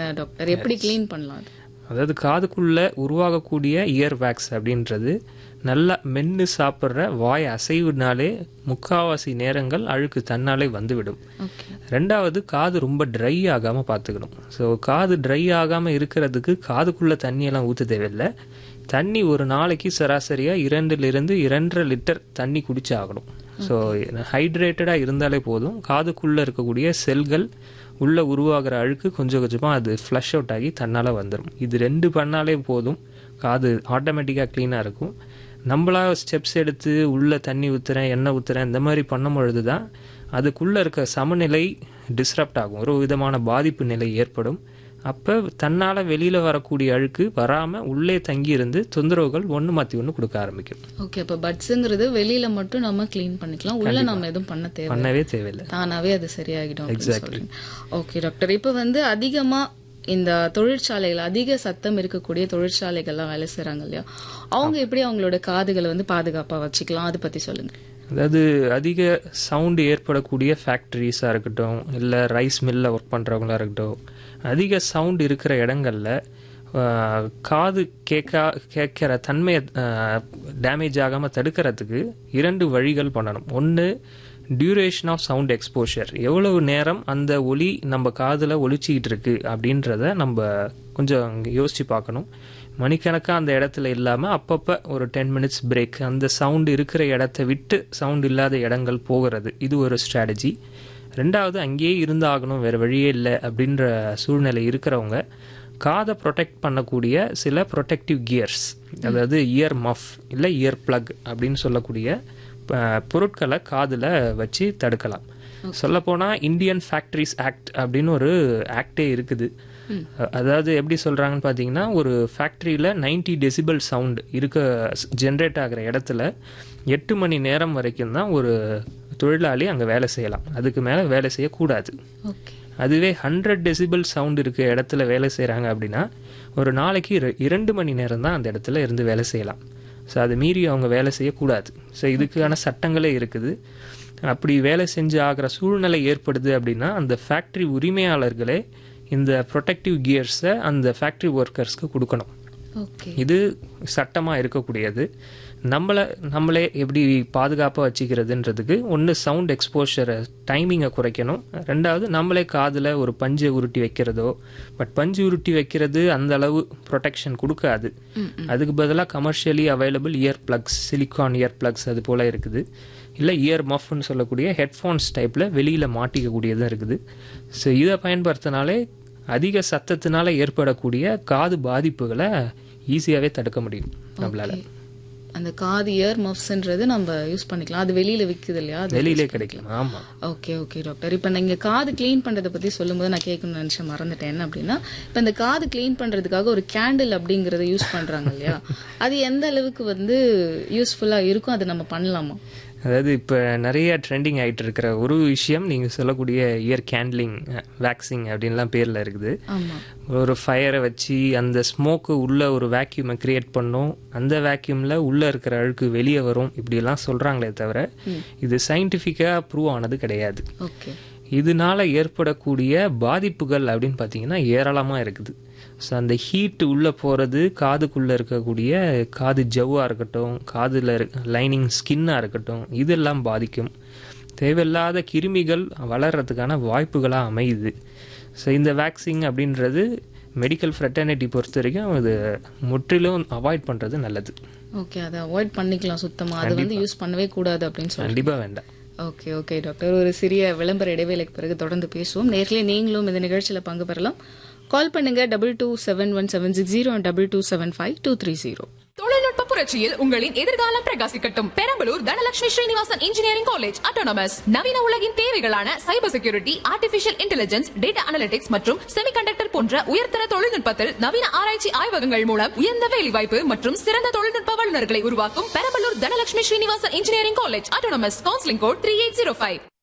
என்ன டாக்டர் எப்படி க்ளீன் பண்ணலாம் அது அதாவது காதுக்குள்ள உருவாகக்கூடிய இயர் வேக்ஸ் அப்படின்றது நல்லா மென்று சாப்பிட்ற வாய் அசைவுனாலே முக்காவாசி நேரங்கள் அழுக்கு தன்னாலே வந்துவிடும் ஓகே ரெண்டாவது காது ரொம்ப ட்ரை ஆகாமல் பார்த்துக்கணும் ஸோ காது ட்ரை ஆகாமல் இருக்கிறதுக்கு காதுக்குள்ளே தண்ணியெல்லாம் ஊற்ற தேவையில்லை தண்ணி ஒரு நாளைக்கு சராசரியாக இரண்டுலேருந்து இரண்டரை லிட்டர் தண்ணி குடிச்சாகணும் ஸோ ஹைட்ரேட்டடாக இருந்தாலே போதும் காதுக்குள்ளே இருக்கக்கூடிய செல்கள் உள்ளே உருவாகிற அழுக்கு கொஞ்சம் கொஞ்சமாக அது ஃப்ளஷ் அவுட் ஆகி தன்னால் வந்துடும் இது ரெண்டு பண்ணாலே போதும் காது ஆட்டோமேட்டிக்காக க்ளீனாக இருக்கும் நம்மளா ஸ்டெப்ஸ் எடுத்து உள்ளே தண்ணி ஊற்றுறேன் எண்ணெய் ஊற்றுறேன் இந்த மாதிரி பண்ணும் பொழுது தான் அதுக்குள்ளே இருக்க சமநிலை டிஸ்டர்ப்ட் ஆகும் ஒரு விதமான பாதிப்பு நிலை ஏற்படும் அப்போ தன்னால் வெளியில் வரக்கூடிய அழுக்கு வராமல் உள்ளே தங்கி இருந்து தொந்தரவுகள் ஒன்று மாற்றி ஒன்று கொடுக்க ஆரம்பிக்கும் ஓகே அப்ப பட்ஸுங்கிறது வெளியில மட்டும் நம்ம க்ளீன் பண்ணிக்கலாம் உள்ள நம்ம எதுவும் பண்ண தேவை பண்ணவே தேவையில்லை தானாவே அது சரியாகிடும் அப்படின்னு சொல்றீங்க ஓகே டாக்டர் இப்போ வந்து அதிகமா இந்த தொழிற்சாலைகள் அதிக சத்தம் இருக்கக்கூடிய தொழிற்சாலைகள்லாம் வேலை செய்றாங்க இல்லையா அவங்க எப்படி அவங்களோட காதுகளை வந்து பாதுகாப்பா வச்சுக்கலாம் அதை பத்தி சொல்லுங்க அதாவது அதிக சவுண்டு ஏற்படக்கூடிய ஃபேக்ட்ரிஸாக இருக்கட்டும் இல்லை ரைஸ் மில்லில் ஒர்க் பண்ணுறவங்களா இருக்கட்டும் அதிக சவுண்ட் இருக்கிற இடங்கள்ல ஆஹ், காது கேட்கா கேட்குற தன்மையை டேமேஜ் ஆகாமல் தடுக்கிறதுக்கு இரண்டு வழிகள் பண்ணணும் ஒன்று டியூரேஷன் ஆஃப் சவுண்ட் எக்ஸ்போஷர் எவ்வளவு நேரம் அந்த ஒலி நம்ம காதில் ஒலிச்சிக்கிட்டு இருக்கு அப்படின்றத நம்ம கொஞ்சம் யோசித்து பார்க்கணும் மணிக்கணக்காக அந்த இடத்துல இல்லாமல் அப்பப்போ ஒரு டென் மினிட்ஸ் பிரேக் அந்த சவுண்ட் இருக்கிற இடத்த விட்டு சவுண்ட் இல்லாத இடங்கள் போகிறது இது ஒரு ஸ்ட்ராட்டஜி ரெண்டாவது அங்கேயே இருந்தாகணும் வேறு வழியே இல்லை அப்படின்ற சூழ்நிலை இருக்கிறவங்க காதை ப்ரொடெக்ட் பண்ணக்கூடிய சில ப்ரொடெக்டிவ் கியர்ஸ் அதாவது இயர் மஃப் இல்லை இயர் பிளக் அப்படின்னு சொல்லக்கூடிய ப- பொருட்களை காதில் வச்சு தடுக்கலாம் சொல்லப்போனால் இந்தியன் ஃபேக்ட்ரிஸ் ஆக்ட் அப்படின்னு ஒரு ஆக்டே இருக்குது அ- அதாவது எப்படி சொல்கிறாங்கன்னு பார்த்தீங்கன்னா ஒரு ஃபேக்ட்ரியில் 90 டெசிபல் சவுண்ட் இருக்க ஜென்ரேட் ஆகிற இடத்துல எட்டு மணி நேரம் வரைக்கும் தான் ஒரு தொழிலாளி அங்கே வேலை செய்யலாம் அதுக்கு மேலே வேலை செய்யக்கூடாது ஓகே அதுவே ஹண்ட்ரட் டெசிபல் சவுண்ட் இருக்க இடத்துல வேலை செய்கிறாங்க அப்படின்னா ஒரு நாளைக்கு இர- இரண்டு மணி நேரம் தான் அந்த இடத்துல இருந்து வேலை செய்யலாம் ஸோ அது மீறி அவங்க வேலை செய்யக்கூடாது ஸோ இதுக்கான சட்டங்களே இருக்குது அப்படி வேலை செஞ்சு ஆகிற சூழ்நிலை ஏற்படுது அப்படின்னா அந்த ஃபேக்ட்ரி உரிமையாளர்களே இந்த ப்ரொடெக்டிவ் கியர்ஸை அந்த ஃபேக்ட்ரி ஒர்க்கர்ஸ்க்கு கொடுக்கணும் ஓகே இது சட்டமாக இருக்கக்கூடியது நம்மளை நம்மளே எப்படி பாதுகாப்பாக வச்சுக்கிறதுன்றதுக்கு ஒன்று சவுண்ட் எக்ஸ்போஷரை டைமிங்கை குறைக்கணும் ரெண்டாவது நம்மளே காதில் ஒரு பஞ்சை உருட்டி வைக்கிறதோ பட் பஞ்சு உருட்டி வைக்கிறது அந்த அளவு ப்ரொடெக்ஷன் கொடுக்காது அதுக்கு பதிலாக commercially available ear plugs silicone ear plugs அது போல் இருக்குது இல்லை இயர் மஃப்னு சொல்லக்கூடிய ஹெட்ஃபோன்ஸ் டைப்பில் வெளியில் மாட்டிக்கக்கூடியதும் இருக்குது ஸோ இதை பயன்படுத்தினாலே அதிக சத்தத்தினால ஏற்படக்கூடிய காது பாதிப்புகளை ஈஸியாகவே தடுக்க முடியும் நம்மளால Okay. அந்த காது இயர் மஃப்ஸ்ன்றது நம்ம யூஸ் பண்ணிக்கலாம் அது வெளியில விக்குது இல்லையா அது வெளியிலே கிடைக்கும் ஆமாம் ஓகே ஓகே டாக்டர் இப்போ நீங்க காது க்ளீன் பண்றதை பத்தி சொல்லும்போது நான் கேட்கணும்னு நினைச்சேன் மறந்துட்டேன் என்ன அப்படின்னா இப்போ இந்த காது க்ளீன் பண்றதுக்காக ஒரு கேண்டில் அப்படிங்கறத யூஸ் பண்றாங்க இல்லையா அது எந்த அளவுக்கு வந்து யூஸ்ஃபுல்லா இருக்கும் அதை நம்ம பண்ணலாமா அதாவது இப்போ நிறைய ட்ரெண்டிங் ஆகிட்டு இருக்கிற ஒரு விஷயம் நீங்கள் சொல்லக்கூடிய இயர் கேண்ட்லிங் வேக்சிங் அப்படின்லாம் பேரில் இருக்குது ஆமா ஒரு ஃபயரை வச்சு அந்த ஸ்மோக்கு உள்ள ஒரு வேக்யூமை கிரியேட் பண்ணும் அந்த வேக்யூமில் உள்ளே இருக்கிற அழுக்கு வெளியே வரும் இப்படிலாம் சொல்கிறாங்களே தவிர இது சயின்டிஃபிக்காக ப்ரூவ் ஆனது கிடையாது ஓகே இதனால ஏற்படக்கூடிய பாதிப்புகள் அப்படின்னு பார்த்தீங்கன்னா ஏராளமாக இருக்குது ஸோ அந்த ஹீட் உள்ளே போகிறது காதுக்குள்ளே இருக்கக்கூடிய காது ஜவ்வாக இருக்கட்டும் காதில் லைனிங் ஸ்கின்னாக இருக்கட்டும் இதெல்லாம் பாதிக்கும் தேவையில்லாத கிருமிகள் வளர்கிறதுக்கான வாய்ப்புகளாக அமையுது ஸோ இந்த வேக்சின் அப்படின்றது மெடிக்கல் ஃப்ரெட்டர்னிட்டி பொறுத்த வரைக்கும் இது முற்றிலும் அவாய்ட் பண்ணுறது நல்லது ஓகே அதை அவாய்ட் பண்ணிக்கலாம் சுத்தமா அதை வந்து யூஸ் பண்ணவே கூடாது அப்படின்னு சொல்லி கண்டிப்பாக வேண்டாம் ஓகே ஓகே டாக்டர் ஒரு சிறிய விளம்பர இடைவேளைக்கு பிறகு தொடர்ந்து பேசுவோம் நேர்களே நீங்களும் இந்த நிகழ்ச்சியில பங்கு பெறலாம் கால் பண்ணுங்க double two seven one seven six zero double two seven five two three zero தொழில்நுட்ப புரட்சியில் உங்களின் எதிர்காலம் பிரகாசிக்கட்டும் Perambalur Dhanalakshmi Srinivasan engineering college autonomous நவீன உலகின் தேவைகளான cyber security artificial intelligence data analytics மற்றும் செமிகண்டக்டர் போன்ற உயர்தர தொழில்நுட்பத்தில் நவீன ஆராய்ச்சி ஆய்வகங்கள் மூலம் உயர்ந்த வேலைவாய்ப்பு மற்றும் சிறந்த தொழில்நுட்ப வல்லுநர்களை உருவாக்கும் Perambalur Dhanalakshmi Srinivasan engineering college autonomous counselling code three eight zero five